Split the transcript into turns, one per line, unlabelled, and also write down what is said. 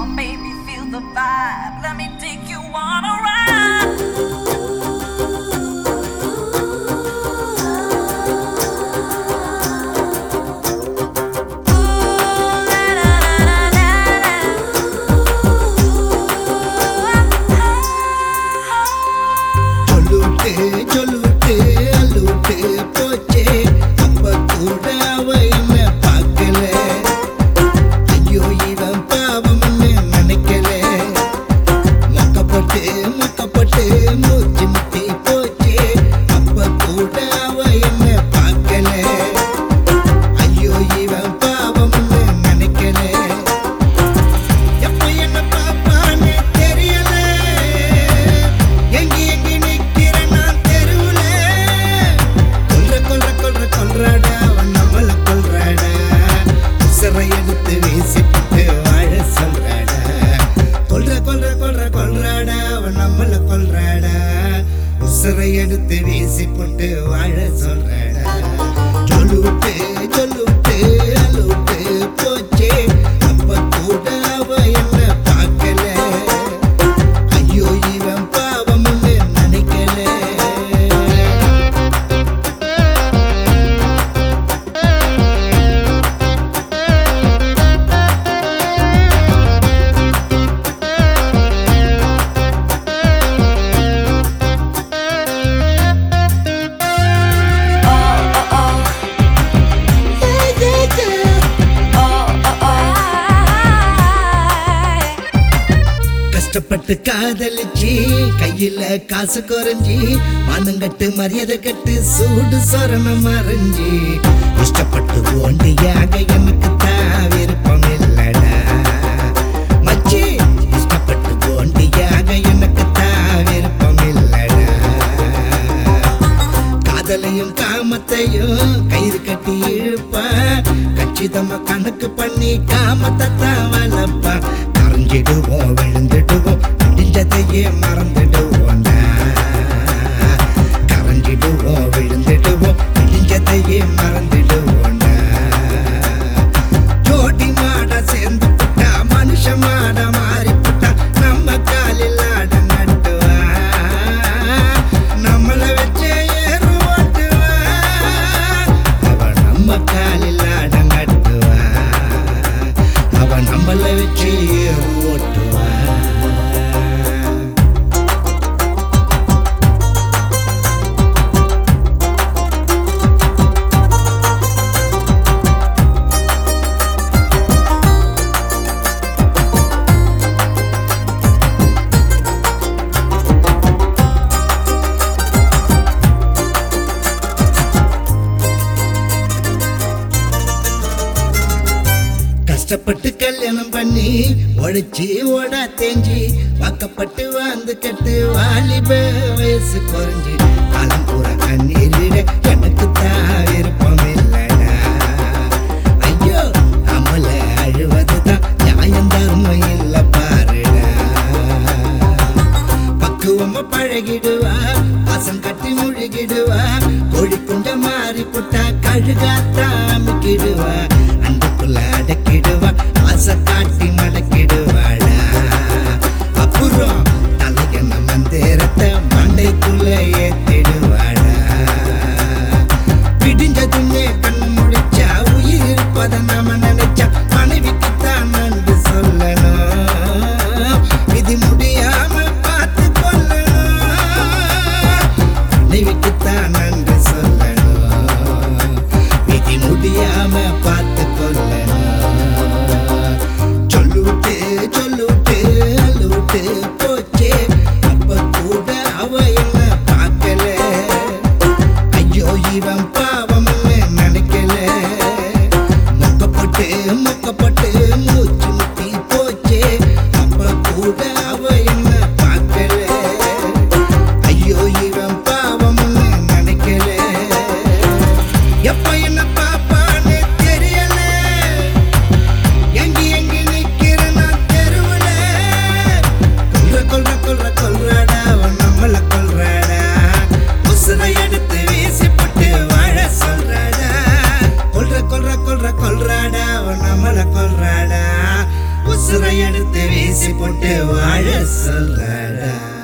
on, baby, feel the vibe. Let me take you on a ride.
சொல்லுட்டு சொல்லுட்டு அல்லுட்டு போச்சே அப்ப கூட அவ என்ன பார்க்கல ஐயோ இவன் பாவம்னு நினைக்கல மக்கப்பட்டு மக்கப்பட்டு மூச்சு முட்டி போச்சே அப்ப கூட அவ என்ன பார்க்கல ஐயோ இவன் பாவம்னு நினைக்கல எப்ப என்ன பாப்பான்னு தெரியல எங்கி எங்கி நிக்கிற நான் தெருவுல கொல்ற கொல்ற கொல்ற கொல்றாடா அவன் நம்மள கொல்றாடா உசரை எடுத்து வீசிட்டு வாழ சொல்றாடா கொல்ற கொல்ற கொல்ற கொல்றாடா அவன் நம்மள கொல்றாடா உசரை எடுத்து வீசி போட்டு வாழ சொல்றாடா சொல்லுட்டு சொல்லுட்டு அலுட்டு போச்சே அப்ப கூட அவ என்ன பார்க்கல ஐயோ இவன் பாவம்னு நினைக்கல கஷ்டப்பட்டு காதலிச்சு கையில காசு குறைஞ்சி மானங்கட்டு மரியாதை கட்டு சூடு சொரணம் மறைஞ்சி இஷ்டப்பட்டு ஓண்டியாக எனக்கு தான் விருப்பம் இல்லடா மச்சி இஷ்டப்பட்டு ஓண்டியாக எனக்கு தான் விருப்பம் இல்லடா காதலையும் காமத்தையும் கயிறு கட்டி இழுப்பா கச்சிதமா கணக்கு பண்ணி காமத்தை தான் வளர்ப்பா கரைஞ்சிடுவோம் விழுந்துடுவோம் முடிஞ்சதையே மறந்துடுவோம்டா கரைஞ்சிடுவோம் விழுந்துடுவோம் முடிஞ்சதையே மறந்துடுவோம்டா ஜோடி மாட சேர்ந்து புட்டா மனுஷ மாட மாறி புட்டா நம்ம காலில் ஆட நட்டுவா நம்மள வச்சே ஏறு ஓட்டுவா அவ நம்ம காலில் ஆட நட்டுவா அவ நம்மள வச்சு ஏறு ஓட்டுவா கஷ்டப்பட்டு கல்யாணம் பண்ணி உழைச்சி ஓடா தேஞ்சி வாக்கப்பட்டு வாழ்ந்து கட்டு வாலிப வயசு குறைஞ்சி காலம் பூரா கண்ணீர் விட எனக்கு தான் விருப்பம் இல்லடா ஐயோ நம்மள அழுவதுதான் நியாயம் தர்மம் இல்ல பாருடா பக்குவமா பழகிடுவா வாசம் கட்டி முழுகிடுவா கோழி குண்ட மாறி புட்டா கழுகாத்தாமிக்கிடுவா அன்புக்குள்ள அடக்கிடுவா ஆசை காட்டி மடக்கிடுவாடா அப்புறம் தலையன மந்திரத்தை மண்டைக்குள்ள ஏத்திடுவாடா உசுரை எடுத்து வீசி போட்டு வாழ சொல்றடா